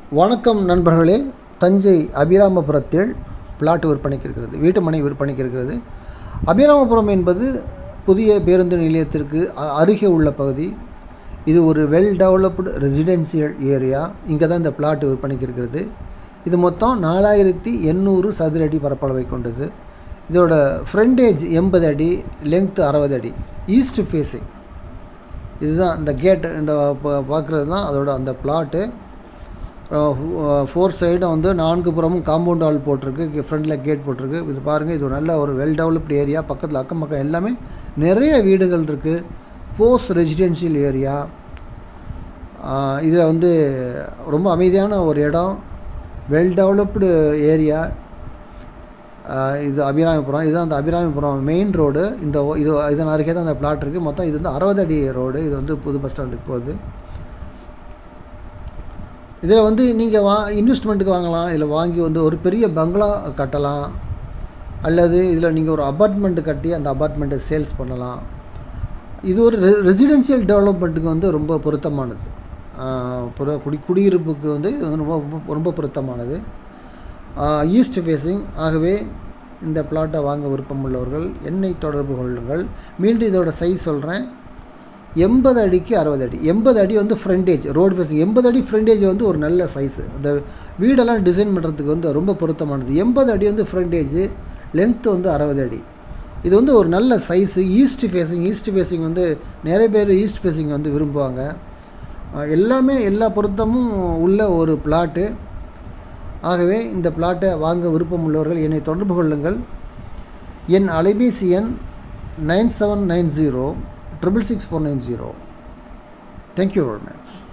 வணக்கம் நண்பர்களே தஞ்சை அபிராமபுரத்தில் பிளாட் விற்பனைக்கு இருக்கிறது வீட்டு மனை விற்பனைக்கு இருக்கிறது அபிராமபுரம் என்பது புதிய பேருந்து நிலையத்திற்கு அ- அருகே உள்ள பகுதி இது ஒரு வெல் டெவலப்டு ரெசிடென்சியல் ஏரியா இங்கே தான் இந்த பிளாட் விற்பனைக்கு இருக்கிறது இது மொத்தம் நாலாயிரத்தி எண்ணூறு சதுர அடி பரப்பளவை கொண்டது இதோட ஃப்ரண்டேஜ் எண்பது அடி லெங்க்த் அறுபது அடி ஈஸ்ட் ஃபேஸிங் இதுதான் இந்த கேட்டு இந்த பார்க்குறது தான் அதோட அந்த பிளாட்டு ஃபோர் சைடும் வந்து நான்கு புறமும் காம்பவுண்ட் வால் போட்டிருக்கு ஃப்ரண்டில் கேட் போட்டிருக்கு இது பாருங்கள் இது ஒரு நல்ல ஒரு வெல் டெவலப்டு ஏரியா பக்கத்தில் அக்கம் பக்கம் எல்லாமே நிறைய வீடுகள் இருக்குது போஸ்ட் ரெசிடென்ஷியல் ஏரியா இதில் வந்து ரொம்ப அமைதியான ஒரு இடம் வெல் டெவலப்டு ஏரியா இது அபிராமிபுரம் இதுதான் அந்த அபிராமிபுரம் மெயின் ரோடு இந்த ஓ- இது இதன் அருகே தான் அந்த பிளாட் இருக்குது மொத்தம் இது வந்து அறுபது அடி ரோடு இது வந்து புது பஸ் ஸ்டாண்டுக்கு போகுது இதில் வந்து நீங்கள் வா இன்வெஸ்ட்மெண்ட்டுக்கு வாங்கலாம் இதில் வாங்கி வந்து ஒரு பெரிய பங்களா கட்டலாம் அல்லது இதில் நீங்கள் ஒரு அபார்ட்மெண்ட் கட்டி அந்த அபார்ட்மெண்ட்டை சேல்ஸ் பண்ணலாம் இது ஒரு ரெ ரெசிடென்சியல் டெவலப்மெண்ட்டுக்கு வந்து ரொம்ப பொருத்தமானது ஆஹ் புற குடி குடியிருப்புக்கு வந்து இது வந்து ரொம்ப ரொம்ப- ரொம்ப பொருத்தமானது ஈஸ்ட் ஃபேஸிங் ஆகவே இந்த பிளாட்டை வாங்க விருப்பம் உள்ளவர்கள் என்னை தொடர்பு கொள்ளுங்கள் மீண்டும் இதோட சைஸ் சொல்கிறேன் எண்பது அடிக்கு அறுபது அடி எண்பது அடி வந்து ஃப்ரண்டேஜ் ரோடு ஃபேஸிங் எண்பது அடி ஃப்ரண்டேஜ் வந்து ஒரு நல்ல சைஸு இந்த வீடெல்லாம் டிசைன் பண்ணுறதுக்கு வந்து ரொம்ப பொருத்தமானது எண்பது அடி வந்து ஃப்ரண்டேஜ் லென்த்து வந்து அறுபது அடி இது வந்து ஒரு நல்ல size east facing east facing வந்து நிறைய பேர் ஈஸ்ட் ஃபேஸிங் வந்து விரும்புவாங்க அஹ் எல்லாமே எல்லா பொருத்தமும் உள்ள ஒரு பிளாட்டு ஆகவே இந்த பிளாட்டை வாங்க விருப்பம் உள்ளவர்கள் என்னை தொடர்பு கொள்ளுங்கள் என் அலைபேசி எண் nine seven nine zero triple six four nine zero thank you very much